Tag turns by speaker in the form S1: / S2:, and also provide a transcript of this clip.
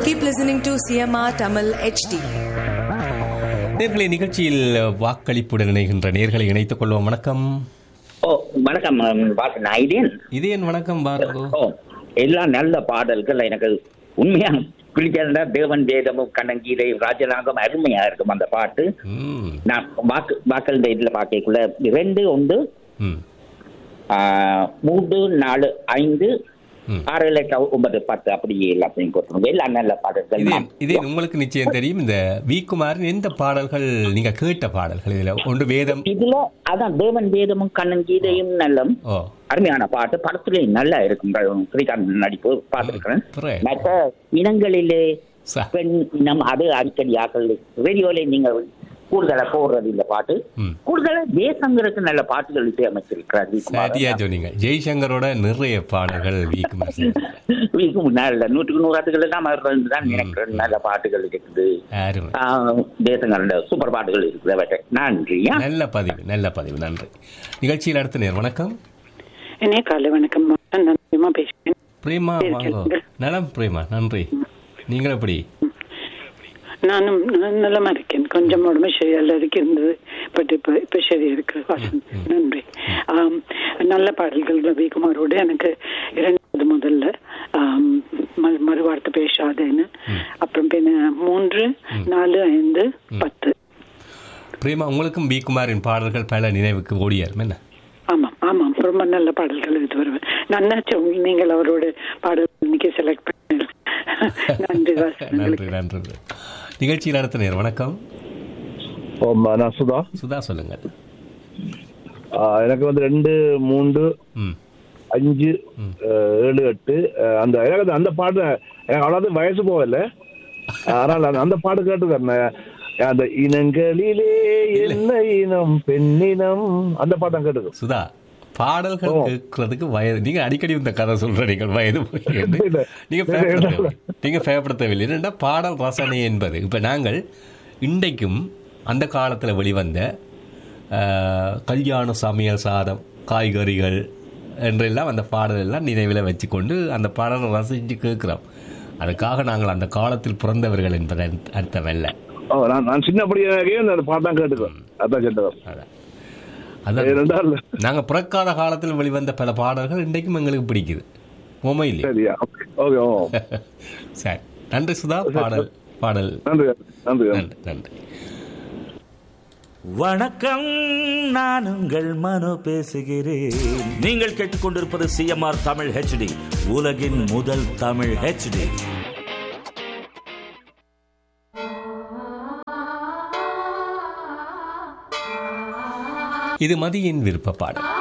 S1: Keep listening to CMR Tamil HD.
S2: நேர்களை நிகழ்ச்சியில் வாக்களிப்புடன் இணைகின்ற நேர்களை இணைத்துக் கொள்வோம் வணக்கம்
S3: ஓ வணக்கம் பாட்டு நான் இதேன்
S2: இதேன் வணக்கம் பார்கோ
S3: ஓ எல்லாம் நல்ல பாடல்கள் எனக்கு உண்மையா பிடிக்காத தேவன் வேதமும் கண்ணங்கீதை ராஜநாகம் அருமையா இருக்கும் அந்த பாட்டு
S2: ம்
S3: நான் வாக்கு வாக்கள் இதுல பார்க்கக்குள்ள ரெண்டு உண்டு
S2: ம்
S3: ஆ, மூன்று நாலு ஐந்து
S2: ம்.
S3: ஆறு எட்டு ஒன்பது பத்து அப்படி எல்லாத்தையும் கொடுத்துருங்க எல்லாம் நல்ல பாடல்கள்
S2: இதே
S3: நான்
S2: இதே உங்களுக்கு நிச்சயம் தெரியும் இந்த வி குமாரின் எந்த பாடல்கள் நீங்க கேட்ட பாடல்கள் இதுல ஒன்று வேதம்
S3: இதுல அதான் தேவன் வேதமும் கண்ணன் கீதையும் நல்ல
S2: ஓ
S3: அருமையான பாட்டு படத்துலயும் நல்லா இருக்கும் ஸ்ரீகாந்த் நடிப்பு பார்த்துருக்கிறேன்
S2: பிறகு.
S3: மற்ற இனங்களிலே
S2: ச-
S3: பெண் இனம் அது அடிக்கடி ஆக்கள் ரேடியோல நீங்க கூடுதலா போடுறது இந்த பாட்டு
S2: ம்.
S3: கூடுதலா தேசங்களுக்கு நல்ல பாட்டுகள் இசையமைச்சிருக்கிறார் வி. குமார்.
S2: சரியா சொன்னீங்க ஜெய்சங்கரோட நிறைய பாடல்கள் வி குமார் செய்திருக்கார்.
S3: வி. குமார் நூற்றுக்கு நூறு ஆட்டுகள் தான் அவர் தான் நினைக்கிறேன் நல்ல பாட்டுகள் இருக்குது
S2: அருமை
S3: ஆஹ், தேசங்களோட சூப்பர் பாட்டுகள் இருக்குது அவற்றை நன்றியா
S2: நல்ல பதிவு நல்ல பதிவு நன்றி நிகழ்ச்சியில் அடுத்த நேர் வணக்கம்
S4: என்னே காலை வணக்கம் நான் பிரேமா பேசுறேன்
S2: பிரேமா வாங்க நலம் பிரேமா நன்றி நீங்கள் எப்படி
S4: நானும் நான் நலமா இருக்கேன் கொஞ்சம் உடம்பு சரியால இருக்கு இருந்தது பட் இப்ப இப்ப சரி இருக்கு வாசன் நன்றி ஆம், நல்ல பாடல்கள் ரவிக்குமாரோடு எனக்கு இரண்டாவது முதல்ல ஆம், மறு- மறுவார்த்தை பேசாதேன்னு அப்புறம் பின்ன மூன்று நாலு ஐந்து பத்து
S2: பிரேமா உங்களுக்கும் வி குமாரின் பாடல்கள் பல நினைவுக்கு ஓடியாரும் என்ன
S4: ஆமாம் ஆமாம் ரொம்ப நல்ல பாடல்கள் இது வருவேன் நன்னாச்சு நீங்கள் அவரோட பாடல் இன்னைக்கு செலக்ட் பண்ணி நன்றி வாசன்
S2: நன்றி நன்றி நிகழ்ச்சியில் அடுத்த நேர் வணக்கம்
S5: ஆமா, நான் சுதா
S2: சுதா சொல்லுங்கள்
S5: ஆ, எனக்கு வந்து ரெண்டு மூன்று
S2: ம்
S5: அஞ்சு அஹ், ஏழு எட்டு அஹ், அந்த எனக்கு அந்த- அந்த பாட்டு எனக்கு அவ்வளவு வயசு போகல ஆனால் அந்த- அந்த பாட்டு கேட்டுக்கிறேன் அந்த இனங்களிலே என்ன இனம் பெண்ணினம் அந்த பாட்டு தான் கேட்டுக்கிறேன்
S2: சுதா பாடல்கள்
S5: ஓ.
S2: கேட்கறதுக்கு வயது நீங்க அடிக்கடி இந்த கதை சொல்ற நீங்கள் வயது போய் என்று.
S5: இல்ல.
S2: நீங்க
S5: இல்ல,
S2: பயப்படுத்தவில்லை.
S5: இல்ல.
S2: நீங்க பயப்படுத்தவில்லை என்னடா பாடல் ரசனை என்பது இப்ப நாங்கள் இன்றைக்கும் அந்த காலத்துல வெளிவந்த ஆஹ், கல்யாண சமையல் சாதம் காய்கறிகள் என்றெல்லாம் அந்த பாடல் எல்லாம் நினைவில் வச்சுக்கொண்டு அந்த பாடலை ரசித்து கேட்கிறோம் அதுக்காக நாங்கள் அந்த காலத்தில் பிறந்தவர்கள் என்பது அர்த்தம் அல்ல
S5: ஓ நான் நான் சின்ன படியே அந்த பாட்டு தான் கேட்டுக்கிறேன் அதான் கேட்டுக்கிறேன்
S2: அதான். அதான்
S5: ரெண்டாவது
S2: நாங்க பிறக்காத காலத்தில் வெளிவந்த பல பாடல்கள் இன்றைக்கும் எங்களுக்கு பிடிக்குது உண்மை இல்லையா
S5: சரியா ஓகே ஓ
S2: சரி நன்றி சுதா பாடல் பாடல்
S5: நன்றி நன்றி
S2: நன்றி நன்றி
S6: வணக்கம் நான் உங்கள் மனோ பேசுகிறேன் நீங்கள் கேட்டுக்கொண்டிருப்பது சிஎம்ஆர் தமிழ் ஹெச்டி உலகின் முதல் தமிழ் ஹெச்டி
S2: இது மதியின் விருப்ப பாடல்